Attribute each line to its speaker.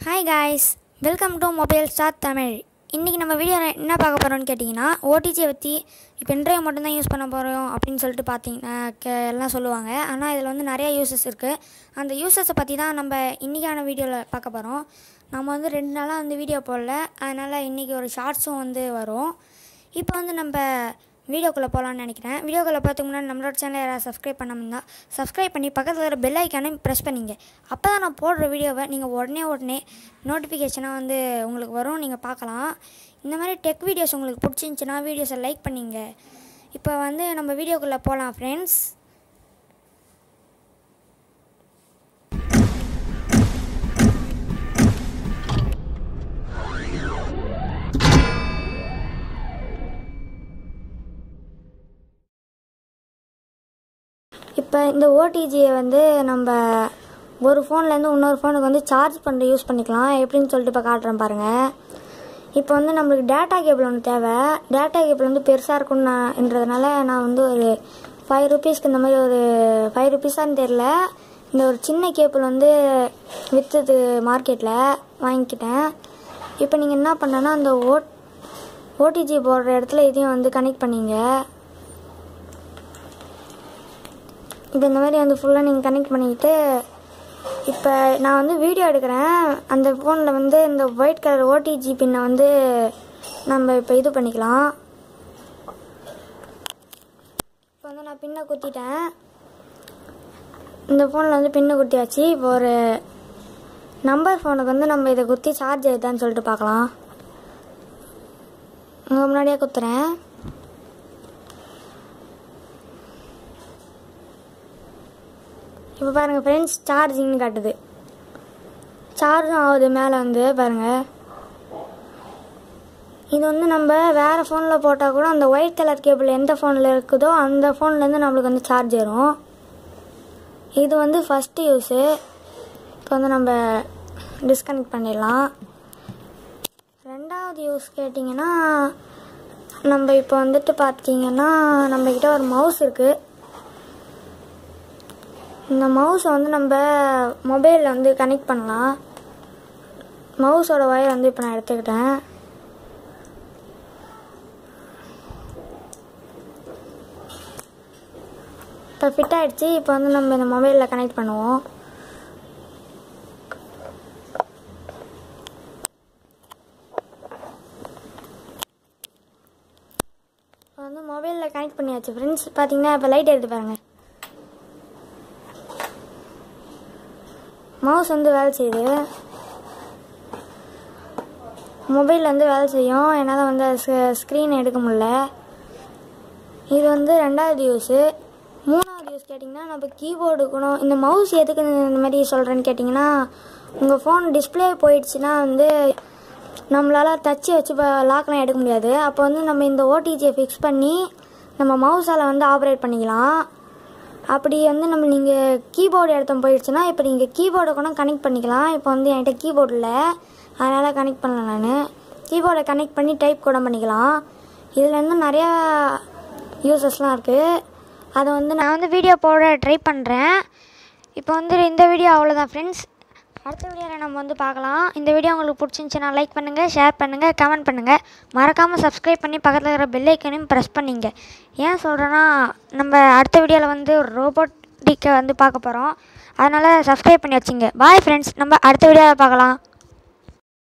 Speaker 1: hi guys welcome to mobile star Tamil இன்றைக்கி நம்ம வீடியோவில் என்ன பார்க்க போகிறோம்னு கேட்டிங்கன்னா ஓடிஜியை பற்றி இப்போ இன்றைய மட்டும்தான் யூஸ் பண்ண போகிறோம் அப்படின்னு சொல்லிட்டு பார்த்தீங்கன்னா கே எல்லாம் சொல்லுவாங்க ஆனால் இதில் வந்து நிறைய யூசஸ் இருக்குது அந்த யூசஸை பற்றி தான் நம்ம இன்றைக்கான வீடியோவில் பார்க்க போகிறோம் நம்ம வந்து ரெண்டு நாளாக வந்து வீடியோ போடல அதனால் இன்றைக்கி ஒரு ஷார்ட்ஸும் வந்து வரும் இப்போ வந்து நம்ம வீடியோக்குள்ளே போகலான்னு நினைக்கிறேன் வீடியோக்குள்ளே பார்த்துக்கு முன்னாடி நம்மளோட சேனலை யாராவது சப்ஸ்கிரைப் பண்ணாமல் சப்ஸ்கிரைப் பண்ணி பக்கத்தில் இருக்கிற பெல் ஐக்கானையும் ப்ரெஸ் பண்ணிங்க அப்போ தான் நான் போடுற வீடியோவை நீங்கள் உடனே உடனே நோட்டிஃபிகேஷனாக வந்து உங்களுக்கு வரும் நீங்கள் பார்க்கலாம் இந்த மாதிரி டெக் வீடியோஸ் உங்களுக்கு பிடிச்சிருந்துச்சின்னா வீடியோஸை லைக் பண்ணிங்க இப்போ வந்து நம்ம வீடியோக்குள்ளே போகலாம் ஃப்ரெண்ட்ஸ் இப்போ இந்த ஓடிஜியை வந்து நம்ம ஒரு ஃபோன்லேருந்து இன்னொரு ஃபோனுக்கு வந்து சார்ஜ் பண்ணுற யூஸ் பண்ணிக்கலாம் எப்படின்னு சொல்லிட்டு இப்போ காட்டுறேன் பாருங்கள் இப்போ வந்து நம்மளுக்கு டேட்டா கேபிள் ஒன்று தேவை டேட்டா கேபிள் வந்து பெருசாக இருக்கும்ன்றதுனால நான் வந்து ஒரு ஃபைவ் ருபீஸ்க்கு இந்த மாதிரி ஒரு ஃபைவ் ருபீஸான்னு தெரில இந்த ஒரு சின்ன கேபிள் வந்து விற்றுது மார்க்கெட்டில் வாங்கிக்கிட்டேன் இப்போ நீங்கள் என்ன பண்ணனா அந்த ஓட் ஓடிஜி போடுற இடத்துல இதையும் வந்து கனெக்ட் பண்ணிங்க இப்போ இந்த மாதிரி வந்து ஃபுல்லாக நீங்கள் கனெக்ட் பண்ணிக்கிட்டு இப்போ நான் வந்து வீடியோ எடுக்கிறேன் அந்த ஃபோனில் வந்து இந்த ஒயிட் கலர் ஓடிஜி பின்னை வந்து நம்ம இப்போ இது பண்ணிக்கலாம் இப்போ வந்து நான் பின்னை குத்திட்டேன் இந்த ஃபோனில் வந்து பின்னை குத்தியாச்சு இப்போ ஒரு நம்பர் ஃபோனுக்கு வந்து நம்ம இதை குத்தி சார்ஜ் ஆகுதான்னு சொல்லிட்டு பார்க்கலாம் உங்கள் முன்னாடியே குத்துறேன் இப்போ பாருங்கள் ஃப்ரெண்ட்ஸ் சார்ஜிங்னு காட்டுது சார்ஜும் ஆகுது மேலே வந்து பாருங்கள் இது வந்து நம்ம வேறு ஃபோனில் போட்டால் கூட அந்த ஒயிட் கலர் கேபிள் எந்த ஃபோனில் இருக்குதோ அந்த ஃபோன்லேருந்து நம்மளுக்கு வந்து சார்ஜ் ஏறும் இது வந்து ஃபஸ்ட்டு யூஸு இப்போ வந்து நம்ம டிஸ்கனெக்ட் பண்ணிடலாம் ரெண்டாவது யூஸ் கேட்டிங்கன்னா நம்ம இப்போ வந்துட்டு பார்த்தீங்கன்னா நம்மக்கிட்ட ஒரு மவுஸ் இருக்குது இந்த மவுஸை வந்து நம்ம மொபைலில் வந்து கனெக்ட் பண்ணலாம் மவுஸோட ஒயர் வந்து இப்போ நான் எடுத்துக்கிட்டேன் இப்போ ஃபிட் ஆகிடுச்சு இப்போ வந்து நம்ம இந்த மொபைலில் கனெக்ட் பண்ணுவோம் இப்போ வந்து மொபைலில் கனெக்ட் பண்ணியாச்சு ஃப்ரெண்ட்ஸ் பார்த்தீங்கன்னா இப்போ லைட் எடுத்து பாருங்கள் மவுஸ் வந்து வேலை செய்யுது மொபைல் வந்து வேலை செய்யும் என்னால் வந்து ஸ்க்ரீன் எடுக்க முடில இது வந்து ரெண்டாவது யூஸு மூணாவது யூஸ் கேட்டிங்கன்னா நம்ம கீபோர்டு இருக்கணும் இந்த மவுஸ் எதுக்கு இந்த மாதிரி சொல்கிறேன்னு கேட்டிங்கன்னா உங்கள் ஃபோன் டிஸ்பிளே போயிடுச்சுன்னா வந்து நம்மளால் தச்சு வச்சு லாக்லாம் எடுக்க முடியாது அப்போ வந்து நம்ம இந்த ஓடிஜியை ஃபிக்ஸ் பண்ணி நம்ம மவுஸால் வந்து ஆப்ரேட் பண்ணிக்கலாம் அப்படி வந்து நம்ம நீங்கள் கீபோர்டு இடத்த போயிடுச்சுன்னா இப்போ நீங்கள் கீபோர்டை கூட கனெக்ட் பண்ணிக்கலாம் இப்போ வந்து என்கிட்ட கீபோர்டு இல்லை அதனால் கனெக்ட் பண்ணல நான் கீபோர்டை கனெக்ட் பண்ணி டைப் கூட பண்ணிக்கலாம் இதில் வந்து நிறையா யூசஸ்லாம் இருக்குது அதை வந்து நான் வந்து வீடியோ போட ட்ரை பண்ணுறேன் இப்போ வந்து இந்த வீடியோ அவ்வளோதான் ஃப்ரெண்ட்ஸ் அடுத்த வீடியோவில் நம்ம வந்து பார்க்கலாம் இந்த வீடியோ உங்களுக்கு பிடிச்சிருந்துச்சுன்னா லைக் பண்ணுங்கள் ஷேர் பண்ணுங்கள் கமெண்ட் பண்ணுங்கள் மறக்காமல் சப்ஸ்கிரைப் பண்ணி பக்கத்தில் இருக்கிற பெல் ஐக்கனையும் ப்ரெஸ் பண்ணிங்க ஏன் சொல்கிறேன்னா நம்ம அடுத்த வீடியோவில் வந்து ரோபோட்டிக்கை வந்து பார்க்க போகிறோம் அதனால் சப்ஸ்கிரைப் பண்ணி வச்சுங்க பாய் ஃப்ரெண்ட்ஸ் நம்ம அடுத்த வீடியோவில் பார்க்கலாம்